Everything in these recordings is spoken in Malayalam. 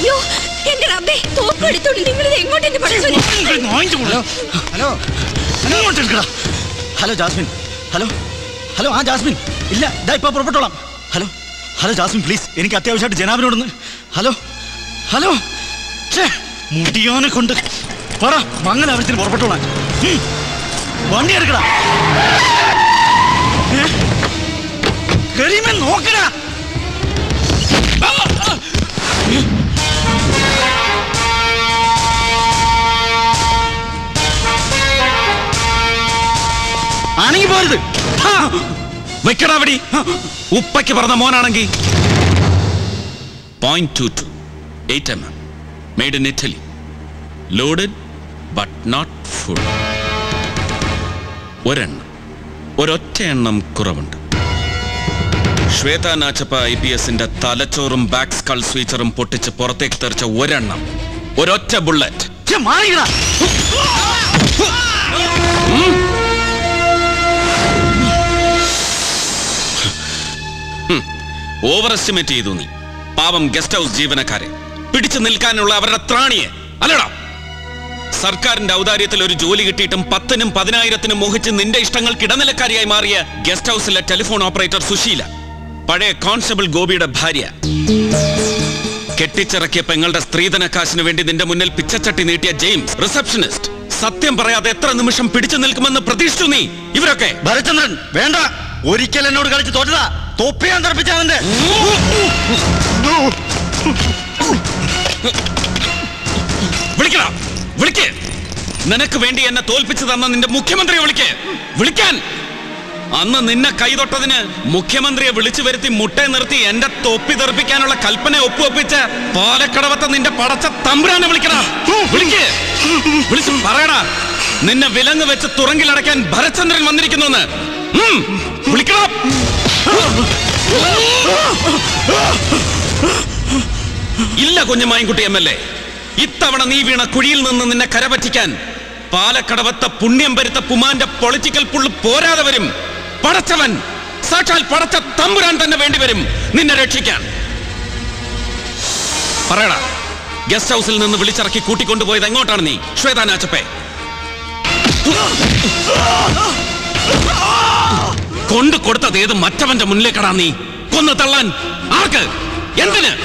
അയ്യോ എന്റെ റബ്ബേ തോക്ക് എടുത്തോണ്ട് നിങ്ങൾ ഇത് എങ്ങോട്ട് എന്റെ പഠിച്ചു hello hello hello Jasmine hello hello ആ ജാസ്മിൻ ഇല്ല ഇതാ ഇപ്പൊ പുറപ്പെട്ടോളാം ഹലോ ഹലോ ജാസ്മിൻ പ്ലീസ് എനിക്ക് അത്യാവശ്യമായിട്ട് ജനാബിനോടൊന്ന് ഹലോ ഹലോ ഛേ, മുടിയോനെ കൊണ്ട് പറ മംഗലാപുരത്തിന് പുറപ്പെട്ടോളാം ഉം. വണ്ടി എടുക്കടാ ഏ? കരീമൻ നോക്കടാ ആ, ആ. ആണെങ്കിൽ പോരുത് വെക്കടാ വെടി ഉപ്പയ്ക്ക് പറഞ്ഞ മോനാണെങ്കിൽ point two two eight M M made in Italy loaded but not full ഒരെണ്ണം ഒരൊറ്റ എണ്ണം കുറവുണ്ട് ശ്വേത നാച്ചപ്പ ഐ പി എസിന്റെ തലച്ചോറും ബാക്ക് സ്കൾ സ്വീച്ചറും പൊട്ടിച്ച് പുറത്തേക്ക് തെറിച്ച ഒരെണ്ണം ഒരൊറ്റ ബുള്ളറ്റ് ഛെ, മാറിക്കടാ ഓവർ എസ്റ്റിമേറ്റ് ചെയ്തു നീ പാവം ഗസ്റ്റ് ഹൗസ് ജീവനക്കാരെ പിടിച്ചു നിൽക്കാനുള്ള അവരുടെ ത്രാണിയെ അല്ലടാ സർക്കാരിന്റെ ഔദാര്യത്തിൽ ഒരു ജോലി കിട്ടിയിട്ടും പത്തിനും പതിനായിരത്തിനും മോഹിച്ച് നിന്റെ ഇഷ്ടങ്ങൾക്ക് ഇടനിലക്കാരിയായി മാറിയ ഗസ്റ്റ് ഹൗസിലെ ടെലിഫോൺ ഓപ്പറേറ്റർ സുശീല പഴയ കോൺസ്റ്റബിൾ ഗോപിയുടെ ഭാര്യ കെട്ടിച്ചിറക്കിയ പെങ്ങളുടെ സ്ത്രീധന കാശിന് വേണ്ടി നിന്റെ മുന്നിൽ പിച്ചച്ചട്ടി നീട്ടിയ ജെയിംസ് റിസപ്ഷനിസ്റ്റ് സത്യം പറയാതെ എത്ര നിമിഷം പിടിച്ചു നിൽക്കുമെന്ന് പ്രതീക്ഷിച്ചു നീ ഇവരൊക്കെ ഭരചന്ദ്രൻ വേണ്ട ഒരിക്കൽ എന്നോട് കളിച്ച് തോറ്റതാ തൊപ്പിയാൻ തെറപ്പിച്ചവന്റെ വിളിക്കടാ വിളിക്ക് നിനക്ക് വേണ്ടി എന്നെ തോൽപ്പിച്ചു തന്ന നിന്റെ മുഖ്യമന്ത്രിയെ വിളിക്ക് വിളിക്കാൻ അന്ന് നിന്നെ കൈതൊട്ടതിന് മുഖ്യമന്ത്രിയെ വിളിച്ചു വരുത്തി മുട്ടയെ നിർത്തി എന്റെ തൊപ്പി തെറിപ്പിക്കാനുള്ള കൽപ്പന ഒപ്പുവെപ്പിച്ച് പാലക്കടവത്തെ നിന്റെ പടച്ച തമ്പുരാനെ വിളിക്കടാ വിളിക്ക് വിളിച്ചു പറയടാ നിന്നെ വിലങ്ങ് വെച്ച് തുറങ്കിലടയ്ക്കാൻ ഭരചന്ദ്രൻ വന്നിരിക്കുന്നു എന്ന് ഉം, വിളിക്കടാ ഇല്ല കുഞ്ഞമായിൻകുട്ടി എം എൽ എ ഇത്തവണ നീ വീണ കുഴിയിൽ നിന്ന് നിന്നെ കരപറ്റിക്കാൻ പാലക്കടവത്തെ പുണ്യം വരുത്ത പുമാന്റെ പൊളിറ്റിക്കൽ പുള്ള് പോരാതെ വരും പടച്ചവൻ സാക്ഷാൽ പടച്ച തമ്പുരാൻ തന്നെ വേണ്ടി വരും നിന്നെ രക്ഷിക്കാൻ പറയടാ ഗസ്റ്റ് ഹൗസിൽ നിന്ന് വിളിച്ചിറക്കി കൂട്ടിക്കൊണ്ടുപോയത് എങ്ങോട്ടാണ് നീ ശ്വേതാ നാച്ചപ്പേ കൊണ്ടു കൊടുത്തത് ഏത് മറ്റവന്റെ മുന്നിലേക്കടാ നീ കൊന്നു തള്ളാൻ ആർക്ക് എന്തിന്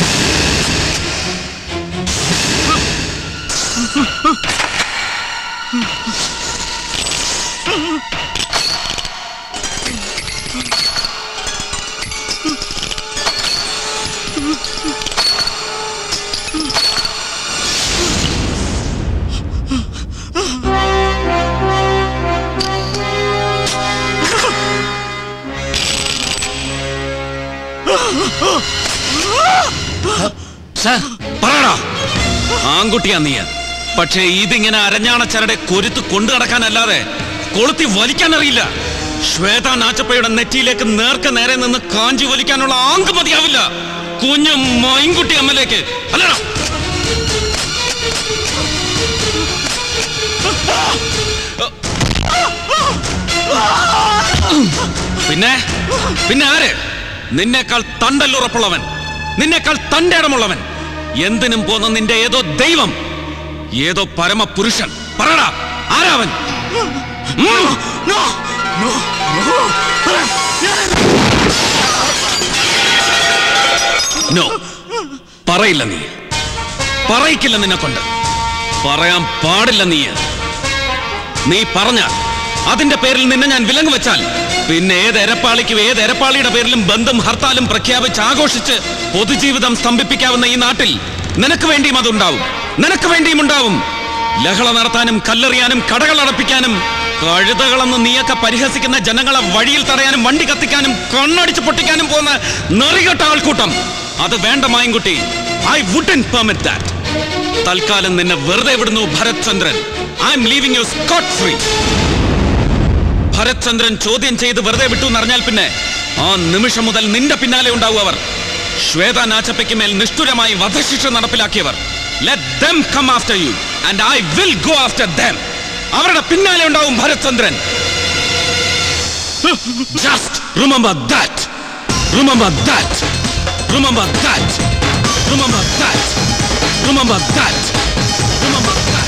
പറയടാ ആൺകുട്ടിയാ നീ പക്ഷേ ഇതിങ്ങനെ അരഞ്ഞാണ ചരടെ കൊരുത്ത് കൊണ്ടു നടക്കാനല്ലാതെ കൊളുത്തി വലിക്കാൻ അറിയില്ല ശ്വേത നാച്ചപ്പയുടെ നെറ്റിയിലേക്ക് നേർക്ക നേരെ നിന്ന് കാഞ്ചി വലിക്കാനുള്ള ആങ്ക് മതിയാവില്ല കുഞ്ഞു മൈൻകുട്ടി അമ്മലേക്ക് അല്ലടാ പിന്നെ പിന്നെ ആര് നിന്നേക്കാൾ തണ്ടല്ലുറപ്പുള്ളവൻ നിന്നേക്കാൾ തന്റെ ഇടമുള്ളവൻ എന്തിനും പോന്ന നിന്റെ ഏതോ ദൈവം ഏതോ പരമപുരുഷൻ പറടാ ആരാവൻ ഉം. നോ പറയില്ല നീ പറയിക്കില്ല നിന്നെ കൊണ്ട് പറയാൻ പാടില്ല നീ നീ പറഞ്ഞാൽ അതിന്റെ പേരിൽ നിന്നെ ഞാൻ വിലങ്ങ് വെച്ചാൽ പിന്നെ ഏത് എരപ്പാളിക്കും ഏത് എരപ്പാളിയുടെ പേരിലും ബന്ധം ഹർത്താലും പ്രഖ്യാപിച്ച് ആഘോഷിച്ച് പൊതുജീവിതം സ്തംഭിപ്പിക്കാവുന്ന ഈ നാട്ടിൽ നിനക്ക് വേണ്ടിയും അതുണ്ടാവും നിനക്ക് വേണ്ടിയും ഉണ്ടാവും ലഹള നടത്താനും കല്ലെറിയാനും കടകൾ അടപ്പിക്കാനും കഴുതകളെന്ന് നീയൊക്കെ പരിഹസിക്കുന്ന ജനങ്ങളെ വഴിയിൽ തടയാനും വണ്ടി കത്തിക്കാനും കണ്ണടിച്ച് പൊട്ടിക്കാനും പോകുന്ന നെറികെട്ട ആൾക്കൂട്ടം അത് വേണ്ട Mayankutty I wouldn't permit that തൽക്കാലം നിന്നെ വെറുതെ വിടുന്നു Bharath Chandran I'm leaving you scot free Bharath Chandran ചോദ്യം ചെയ്ത് വെറുതെ വിട്ടു എന്നറിഞ്ഞാൽ പിന്നെ ആ നിമിഷം മുതൽ നിന്റെ പിന്നാലെ ഉണ്ടാവും അവർ ശ്വേത നാച്ചപ്പയ്ക്ക് മേൽ നിഷ്ഠുരമായി വധശിക്ഷ നടപ്പിലാക്കിയവർ let them come after you and I will go after them അവരുടെ പിന്നാലെ ഉണ്ടാവും Bharath Chandran just remember that remember that remember that remember that Remember that. Remember that.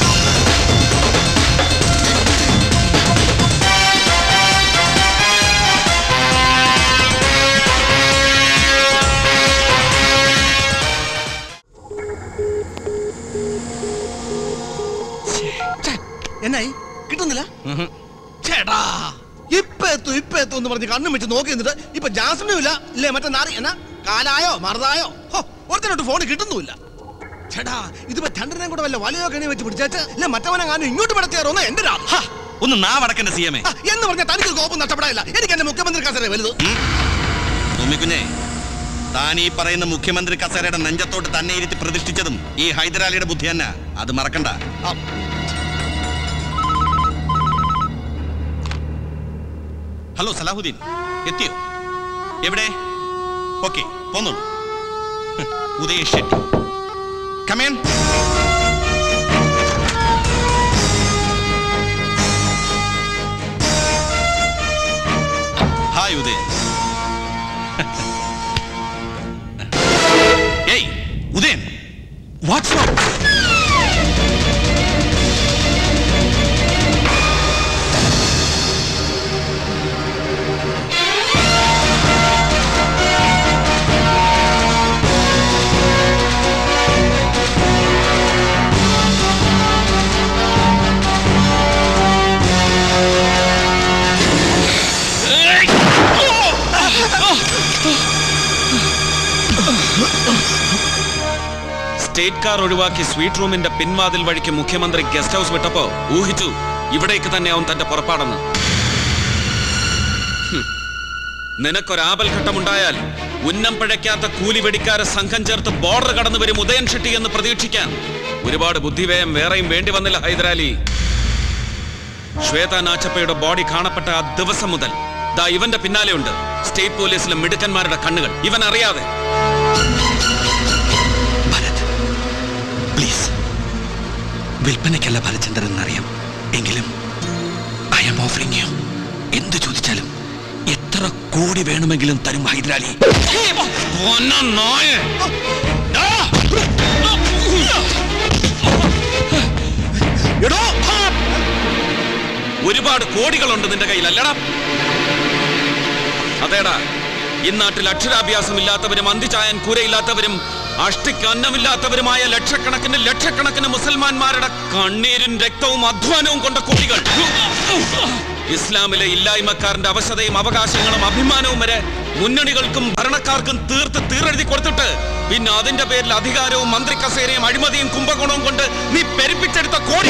എന്നായി കിട്ടുന്നില്ല ചേട്ടാ ഇപ്പൊ എത്തും ഇപ്പൊ എത്തും എന്ന് പറഞ്ഞ് കണ്ണും വെച്ച് നോക്കി നിന്നിട്ട് ഇപ്പൊ ജാസ്മിനും ഇല്ല ഇല്ലേ മറ്റേ നാറി എന്നാ കാലായോ മറുതായോ ഹോ ഒരുത്തനോട്ട് ഫോൺ കിട്ടുന്നുമില്ല ചേട്ടാ ഇതിപ്പോ ചന്ദ്രനെ കൂടെ വല്ല വലയോ കണി വെച്ച് പിടിച്ചേച്ച് ഇല്ല മറ്റവനെങ്ങാനും ഇങ്ങോട്ട് പടച്ചേറോന്ന് എന്റെ രാ ഹ, ഒന്ന് നാ വടക്കന്റെ സി എം എ എന്ന് പറഞ്ഞ തനിക്ക് കോപ്പം നഷ്ടപ്പെടാനില്ല എനിക്ക് എന്റെ മുഖ്യമന്ത്രി കസേര വലുത് ഉമ്മിക്കുഞ്ഞെ താൻ ഈ പറയുന്ന മുഖ്യമന്ത്രി കസേരയുടെ നെഞ്ചത്തോട്ട് തന്നെ ഇരുത്തി പ്രതിഷ്ഠിച്ചതും ഈ ഹൈദരാലിയുടെ ബുദ്ധി തന്നെ അത് മറക്കണ്ട ആ, ഹലോ സലാഹുദ്ദീൻ എത്തിയോ എവിടെ ഓക്കെ പോന്നോളൂ ഹ്, ഉദയ് ഷെട്ടി കമേൻ ഹായ് ഉദയ് ഏയ് Udayan what's wrong state car ഒഴിവാക്കി സ്വീറ്റ് റൂമിന്റെ പിൻവാതിൽ വഴിക്ക് മുഖ്യമന്ത്രി ഗസ്റ്റ് ഹൗസ് വിട്ടപ്പോ ഊഹിച്ചു ഇവിടേക്ക് തന്നെ അവൻ തന്റെ പുറപ്പാടെന്ന് ഹും. നിനക്കൊരാപൽഘട്ടമുണ്ടായാൽ ഉന്നം പിഴയ്ക്കാത്ത കൂലി വെടിക്കാരെ സംഘം ചേർത്ത് ബോർഡർ കടന്നു വരും ഉദയൻ ഷെട്ടി എന്ന് പ്രതീക്ഷിക്കാൻ ഒരുപാട് ബുദ്ധിവ്യയം വേറെയും വേണ്ടി വന്നില്ല ഹൈദരാലി ശ്വേത നാച്ചപ്പയുടെ ബോഡി കാണപ്പെട്ട ആ ദിവസം മുതൽ ദാ ഇവന്റെ പിന്നാലെയുണ്ട് സ്റ്റേറ്റ് പോലീസിലെ മിടുക്കന്മാരുടെ കണ്ണുകൾ ഇവൻ അറിയാതെ ഭരത് പ്ലീസ് വിൽപ്പനയ്ക്കല്ല ഭരചന്ദ്രൻ എന്നറിയാം എങ്കിലും ഐ ആം ഓഫറിംഗ് യു എന്ത് ചോദിച്ചാലും എത്ര കോടി വേണമെങ്കിലും തരും ഹൈദരാലി എടോ ആ, ഒരുപാട് കോടികളുണ്ട് നിന്റെ കയ്യിൽ അല്ലടാ അതേടാ ഇന്നാട്ടിൽ അക്ഷരാഭ്യാസമില്ലാത്തവരും അന്തിചായൻ കൂരയില്ലാത്തവരും അഷ്ടിക്ക് അന്നമില്ലാത്തവരുമായ ലക്ഷക്കണക്കിന് ലക്ഷക്കണക്കിന് മുസൽമാന്മാരുടെ കണ്ണീരും രക്തവും അധ്വാനവും കൊണ്ട കോടികൾ ഇസ്ലാമിലെ ഇല്ലായ്മക്കാരന്റെ അവശതയും അവകാശങ്ങളും അഭിമാനവും വരെ മുന്നണികൾക്കും ഭരണക്കാർക്കും തീർത്ത് തീറെഴുതി കൊടുത്തിട്ട് പിന്നെ അതിന്റെ പേരിൽ അധികാരവും മന്ത്രി കസേരയും അഴിമതിയും കുംഭകോണവും കൊണ്ട് നീ പെരുപ്പിച്ചെടുത്ത കോടി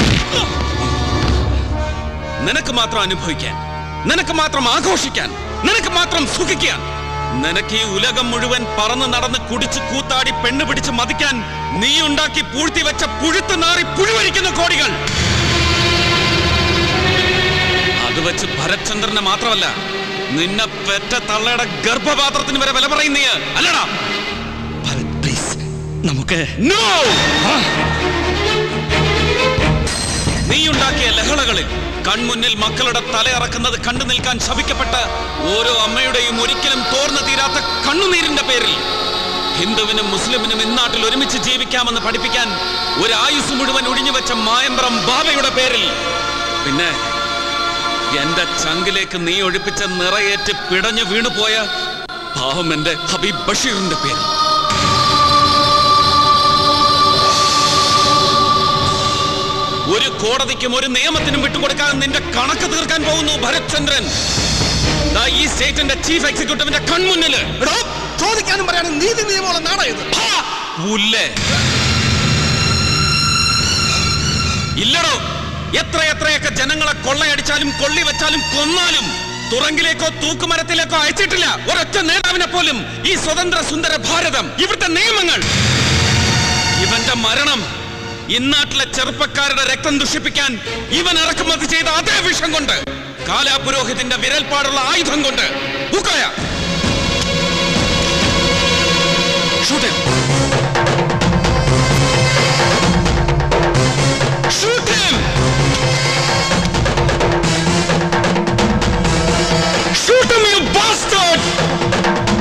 നിനക്ക് മാത്രം അനുഭവിക്കാൻ നിനക്ക് മാത്രം ആഘോഷിക്കാൻ നിനക്ക് മാത്രം സുഖിക്കാൻ നിനക്ക് ഈ ഉലകം മുഴുവൻ പറന്ന് നടന്ന് കുടിച്ച് കൂത്താടി പെണ്ണ് പിടിച്ച് മതിക്കാൻ നീ ഉണ്ടാക്കി പൂഴ്ത്തി വെച്ച പുഴുത്ത് നാറി പുഴുവരിക്കുന്ന കോടികൾ അത് വെച്ച് ഭരത്ചന്ദ്രനെ മാത്രമല്ല നിന്നെ പെറ്റ തള്ളയുടെ ഗർഭപാത്രത്തിന് വരെ വില പറയുന്നീ അല്ലടാ ഭരത് പ്ലീസ് നമുക്ക് നോ നീ ഉണ്ടാക്കിയ ലഹളകളിൽ കൺമുന്നിൽ മക്കളുടെ തലയറക്കുന്നത് കണ്ടു നിൽക്കാൻ ശപിക്കപ്പെട്ട ഓരോ അമ്മയുടെയും ഒരിക്കലും തോർന്നു തീരാത്ത കണ്ണുനീരിന്റെ പേരിൽ ഹിന്ദുവിനും മുസ്ലിമിനും ഇന്നാട്ടിൽ ഒരുമിച്ച് ജീവിക്കാമെന്ന് പഠിപ്പിക്കാൻ ഒരു ആയുസ് മുഴുവൻ ഒഴിഞ്ഞു വെച്ച മായമ്പ്രം ബാബയുടെ പേരിൽ പിന്നെ എന്റെ ചങ്കിലേക്ക് നീ ഒഴിപ്പിച്ച നിറയേറ്റ് പിടഞ്ഞു വീണുപോയ പാവം എന്റെ ഹബീബ് ബഷീറിന്റെ പേരിൽ ഒരു കോടതിക്കും ഒരു നിയമത്തിനും വിട്ടുകൊടുക്കാൻ നിന്റെ കണക്ക് തീർക്കാൻ പോകുന്നു ഭരത്ചന്ദ്രൻ ദാ ഈ സ്റ്റേറ്റിന്റെ ചീഫ് എക്സിക്യൂട്ടീവിന്റെ കൺമുന്നില് എടോ ചോദിക്കാനും പറയാനും നീതി നിയമമുള്ള നാടാ ഇത് ഹാ! പുല്ല്. ഇല്ലടോ എത്ര എത്രയൊക്കെ ജനങ്ങളെ കൊള്ളയടിച്ചാലും കൊള്ളി വെച്ചാലും കൊന്നാലും തുറങ്കിലേക്കോ തൂക്കുമരത്തിലേക്കോ അയച്ചിട്ടില്ല ഒരൊറ്റ നേതാവിനെ പോലും ഈ സ്വതന്ത്ര സുന്ദര ഭാരതം ഇവിടുത്തെ നിയമങ്ങൾ ഇവന്റെ മരണം ഇന്നാട്ടിലെ ചെറുപ്പക്കാരുടെ രക്തം ദുഷിപ്പിക്കാൻ ഇവൻ ഇറക്കുമതി ചെയ്ത അതേ വിഷം കൊണ്ട് കാലാപുരോഹിതന്റെ വിരൽപ്പാടുള്ള ആയുധം കൊണ്ട് ബുക്കായ Shoot him! Shoot him! Shoot him, you bastard!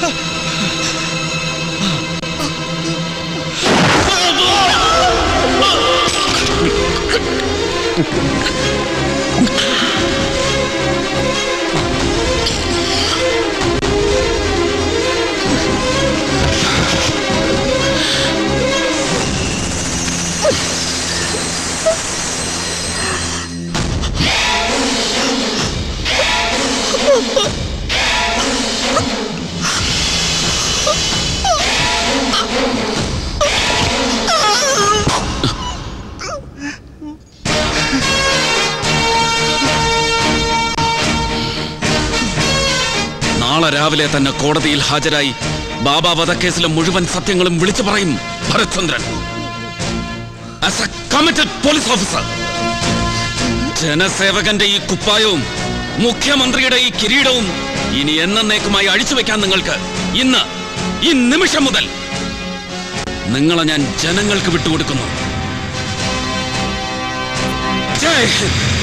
നാളെ രാവിലെ തന്നെ കോടതിയിൽ ഹാജരായി ബാബ വധക്കേസിലെ മുഴുവൻ സത്യങ്ങളും വിളിച്ചു പറയും Bharatchandran as a committed police officer ജനസേവകന്റെ ഈ കുപ്പായവും മുഖ്യമന്ത്രിയുടെ ഈ കിരീടവും ഇനി എന്നേക്കുമായി അഴിച്ചു വെക്കാൻ നിങ്ങൾക്ക് ഇന്ന് ഈ നിമിഷം മുതൽ നിങ്ങളെ ഞാൻ ജനങ്ങൾക്ക് വിട്ടുകൊടുക്കുന്നു ജയ് ഹിന്ദ്